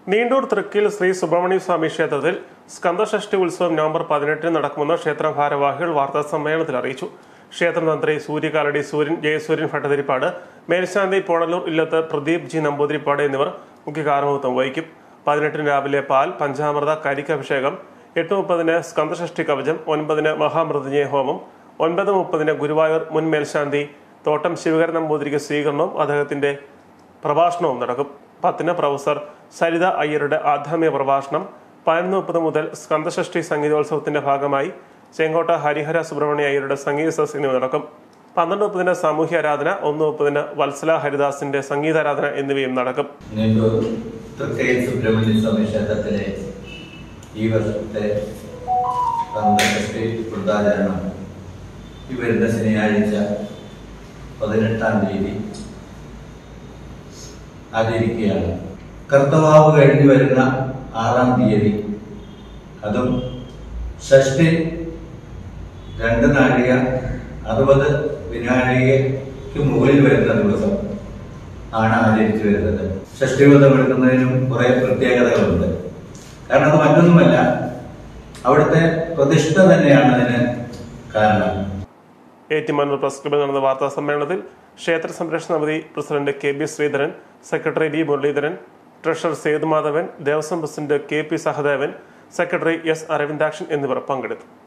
നീണ്ടൂർ തൃക്കിൽ ശ്രീ സുബ്രഹ്മണ്യ സ്വാമി ക്ഷേത്രത്തിൽ സ്കന്ദഷഷ്ടി ഉത്സവം നവംബർ പതിനെട്ടിന് നടക്കുമെന്ന് ക്ഷേത്ര ഭാരവാഹികൾ വാർത്താ സമ്മേളനത്തിൽ അറിയിച്ചു ക്ഷേത്രതന്ത്രി സൂര്യകാലടി സൂര്യൻ ജയസൂര്യൻ ഭട്ടതിരിപ്പാട് മേൽശാന്തി പോണലൂർ ഇല്ലത്ത് പ്രദീപ് ജി നമ്പൂതിരിപ്പാട് എന്നിവർ മുഖ്യ കാർമ്മികത്വം വഹിക്കും പതിനെട്ടിന് രാവിലെ പാൽ പഞ്ചാമൃത കരിക്കഭിഷേകം എട്ട് മുപ്പതിന് സ്കന്ദഷഷ്ടി കവചം ഒൻപതിന് മഹാമൃതഞ്ജയ ഹോമം ഒൻപത് മുപ്പതിന് ഗുരുവായൂർ മുൻ മേൽശാന്തി തോട്ടം ശിവകരൻ നമ്പൂതിരിക്ക് സ്വീകരണവും അദ്ദേഹത്തിന്റെ പ്രഭാഷണവും നടക്കും പത്തിന് പ്രൊഫസർ സരിത അയ്യരുടെ ആധ്യാത്മിക പ്രഭാഷണം പതിനൊന്ന് മുപ്പത് മുതൽ സ്കന്ദഷഷ്ടി സംഗീതോത്സവത്തിന്റെ ഭാഗമായി ചെങ്കോട്ട ഹരിഹര സുബ്രഹ്മണ്യ അയ്യരുടെ സംഗീത സദസ് എന്നിവ നടക്കും പന്ത്രണ്ട് മുപ്പതിന് സാമൂഹ്യ ആരാധന ഒന്ന് മുപ്പതിന് വത്സല ഹരിദാസിന്റെ സംഗീതാരാധന എന്നിവയും നടക്കും നീണ്ടൂർ തൃക്കയിൽ സുബ്രഹ്മണ്യ സ്വാമി ക്ഷേത്രത്തിലെ ഈ വർഷത്തെ പന്ത്രണ്ട് വൃന്ദാചരണം ഈ വരുന്ന ശനിയാഴ്ച പതിനെട്ടാം തീയതി ആചരിക്കുകയാണ് കർത്തവാവ് കഴിഞ്ഞു വരുന്ന ആറാം തീയതി അതും ഷഷ്ടി രണ്ട് നാഴിക അറുപത് വിനാഴികയ്ക്ക് മുകളിൽ വരുന്ന ദിവസം ആണ് ആചരിച്ചു വരുന്നത് ഷഷ്ടിവ്രതം എടുക്കുന്നതിനും കുറെ പ്രത്യേകതകളുണ്ട് കാരണം അത് മറ്റൊന്നുമല്ല അവിടുത്തെ പ്രതിഷ്ഠ തന്നെയാണ് അതിന് കാരണം ഏറ്റുമാനൂർ പ്രസ് ക്ലബിൽ നടന്ന വാർത്താ സമ്മേളനത്തിൽ ക്ഷേത്ര സംരക്ഷണ സമിതി president K B Sreedharan secretary V Muraleedharan treasurer Sethumadhavan Devaswom president K P Sahadevan secretary S Aravindakshan എന്നിവർ പങ്കെടുത്തു